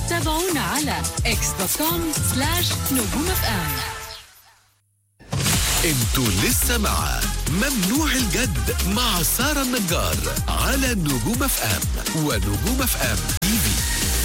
تابعونا على اكس دوت كوم سلاش نجوم اف ام انتوا لسه مع ممنوع الجد مع سارة النجار على نجوم اف ام ونجوم اف ام تي في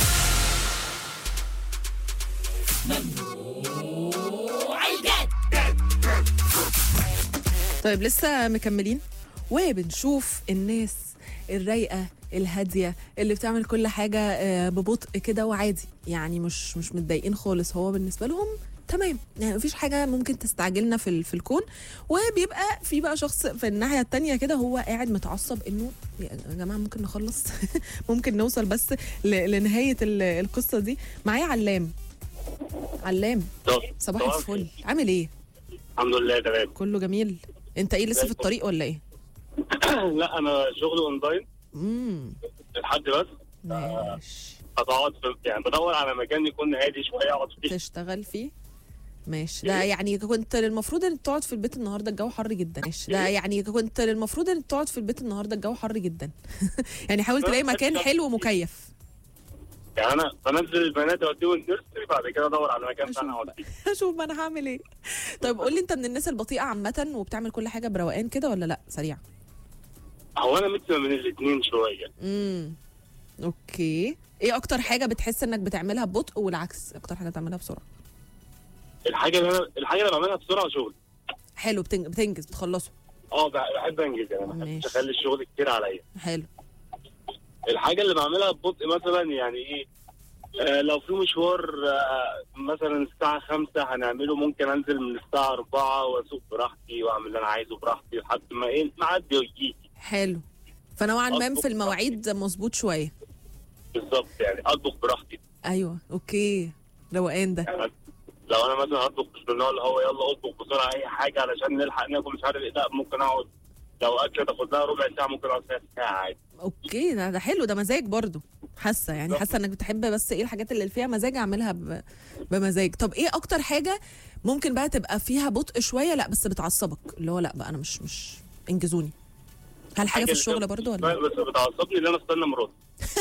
طيب لسه مكملين وبنشوف الناس الرايقه الهاديه اللي بتعمل كل حاجه آه، ببطء كده وعادي يعني مش مش متضايقين خالص هو بالنسبه لهم تمام يعني مفيش حاجه ممكن تستعجلنا في ال- في الكون وبيبقى في بقى شخص في الناحيه التانية كده هو قاعد متعصب انه يا جماعه ممكن نخلص ممكن نوصل بس ل- لنهايه ال- القصه دي معايا علام علام صباح صباح الفل عامل ايه الحمد لله تمام كله جميل انت ايه لسه في الطريق ولا ايه لا انا شغل اونلاين امم لحد بس ماشي هتقعد في يعني بدور على مكان يكون هادي شويه اقعد فيه تشتغل فيه ماشي ده يعني كنت المفروض ان تقعد في البيت النهارده الجو حر جدا ماشي ده يعني كنت المفروض ان تقعد في البيت النهارده الجو حر جدا يعني حاول تلاقي مكان حلو ومكيف يعني انا بنزل البنات اوديهم النيرسري بعد كده ادور على مكان أشوف فعلا اقعد بقى. فيه اشوف ما انا هعمل ايه طيب قول لي انت من الناس البطيئه عامه وبتعمل كل حاجه بروقان كده ولا لا سريع هو انا ميكس من الاثنين شويه امم اوكي ايه اكتر حاجه بتحس انك بتعملها ببطء والعكس اكتر حاجه تعملها بسرعه الحاجه اللي انا الحاجه اللي بعملها بسرعه شغل حلو بتنج... بتنجز بتخلصه اه بح- بحب انجز يعني ما بحبش ماشي. اخلي الشغل كتير عليا حلو الحاجه اللي بعملها ببطء مثلا يعني ايه آه لو في مشوار آه مثلا الساعة خمسة هنعمله ممكن انزل من الساعة أربعة واسوق براحتي واعمل اللي انا عايزه براحتي لحد ما ايه معدي ويجي حلو فنوعا ما أطبخ في المواعيد مظبوط شويه بالظبط يعني اطبخ براحتي ايوه اوكي روقان ده يعني لو انا مثلا هطبخ مش من النوع اللي هو يلا اطبخ بسرعه اي حاجه علشان نلحق ناكل مش عارف ايه لا ممكن اقعد لو اكله تاخد لها ربع ساعه ممكن اقعد فيها ساعه عادي اوكي ده, ده حلو ده مزاج برضو حاسه يعني بالظبط. حاسه انك بتحب بس ايه الحاجات اللي فيها مزاج اعملها ب... بمزاج طب ايه اكتر حاجه ممكن بقى تبقى فيها بطء شويه لا بس بتعصبك اللي هو لا بقى انا مش مش انجزوني هل حاجه في اللي الشغل فيها برضو ولا بس بتعصبني ان انا استنى مراتي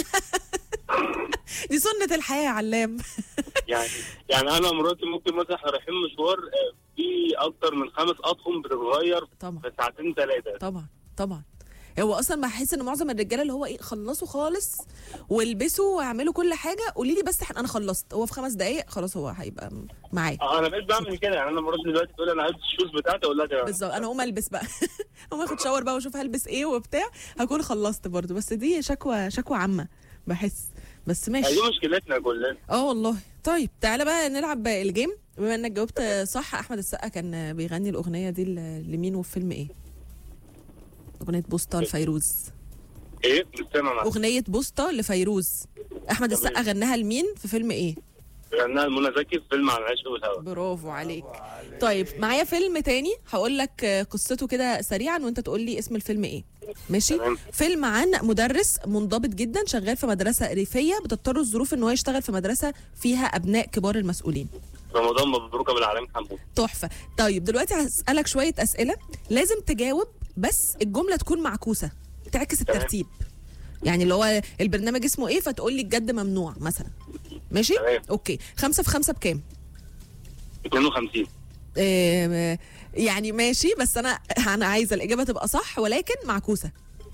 دي سنه الحياه يا علام يعني يعني انا ومراتي ممكن مثلا احنا رايحين مشوار آه، في اكتر من خمس اطقم بتتغير طبعا في ساعتين ثلاثه طبعا طبعا هو اصلا بحس ان معظم الرجاله اللي هو ايه خلصوا خالص والبسوا واعملوا كل حاجه قولي لي بس انا خلصت هو في خمس دقائق خلاص هو هيبقى م- معايا انا بقيت بعمل كده يعني انا مراتي دلوقتي تقول لي انا هلبس الشوز بتاعتي اقول لها تمام. بالظبط انا اقوم البس بقى اقوم اخد شاور بقى واشوف هلبس ايه وبتاع هكون خلصت برضو بس دي شكوى شكوى عامه بحس بس يعني ماشي دي مشكلتنا كلنا اه والله طيب تعالى بقى نلعب الجيم بما انك جاوبت صح احمد السقا كان بيغني الاغنيه دي ل- لمين وفي فيلم ايه اغنيه بوسطه لفيروز ايه مش سامع معاك اغنيه بوسطه لفيروز احمد تمام. السقا غناها لمين في فيلم ايه غناها منى زكي في فيلم عن العشق والهوى برافو عليك طيب معايا فيلم تاني هقول لك قصته كده سريعا وانت تقول لي اسم الفيلم ايه ماشي تمام. فيلم عن مدرس منضبط جدا شغال في مدرسه ريفيه بتضطر الظروف ان هو يشتغل في مدرسه فيها ابناء كبار المسؤولين رمضان مبروك ابو العالمين حمود تحفه طيب دلوقتي هسالك شويه اسئله لازم تجاوب بس الجمله تكون معكوسه تعكس الترتيب يعني اللي هو البرنامج اسمه ايه فتقول لي الجد ممنوع مثلا ماشي تمام. اوكي خمسة في خمسة بكام 52 آه، يعني ماشي بس انا انا عايزه الاجابه تبقى صح ولكن معكوسه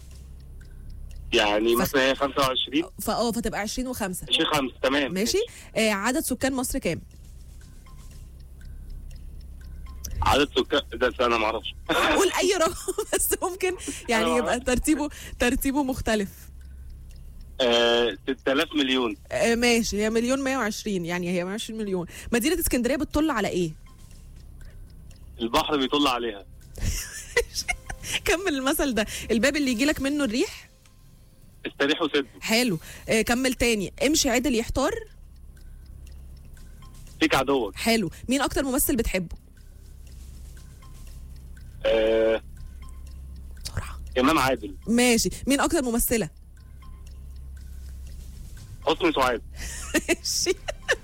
يعني ف- مثلا هي 25 فاه فتبقى 20 و5 شيء خمس تمام ماشي آه عدد سكان مصر كام عدد سكان ده انا ما اعرفش قول اي رقم بس ممكن يعني أنا يبقى ترتيبه ترتيبه مختلف آه 6000 مليون آه ماشي هي مليون 120 يعني هي 120 مليون مدينه اسكندريه بتطل على ايه البحر بيطل عليها كمل المثل ده الباب اللي يجي لك منه الريح استريح وسد حلو آه كمل تاني امشي عدل يحتار فيك عدوك حلو مين اكتر ممثل بتحبه آه بسرعه امام عادل ماشي مين اكتر ممثله حسني سعاد ماشي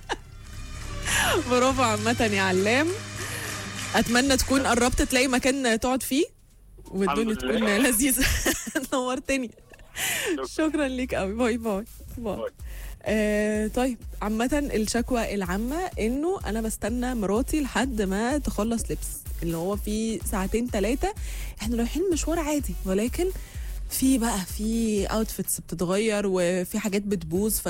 برافو عامة يا علام اتمنى تكون قربت تلاقي مكان تقعد فيه والدنيا الحمد لله. تكون لذيذة نورتني شكرا ليك قوي باي باي باي آه طيب عامة الشكوى العامة انه انا بستنى مراتي لحد ما تخلص لبس اللي هو في ساعتين ثلاثة احنا رايحين مشوار عادي ولكن في بقى في اوتفيتس بتتغير وفي حاجات بتبوظ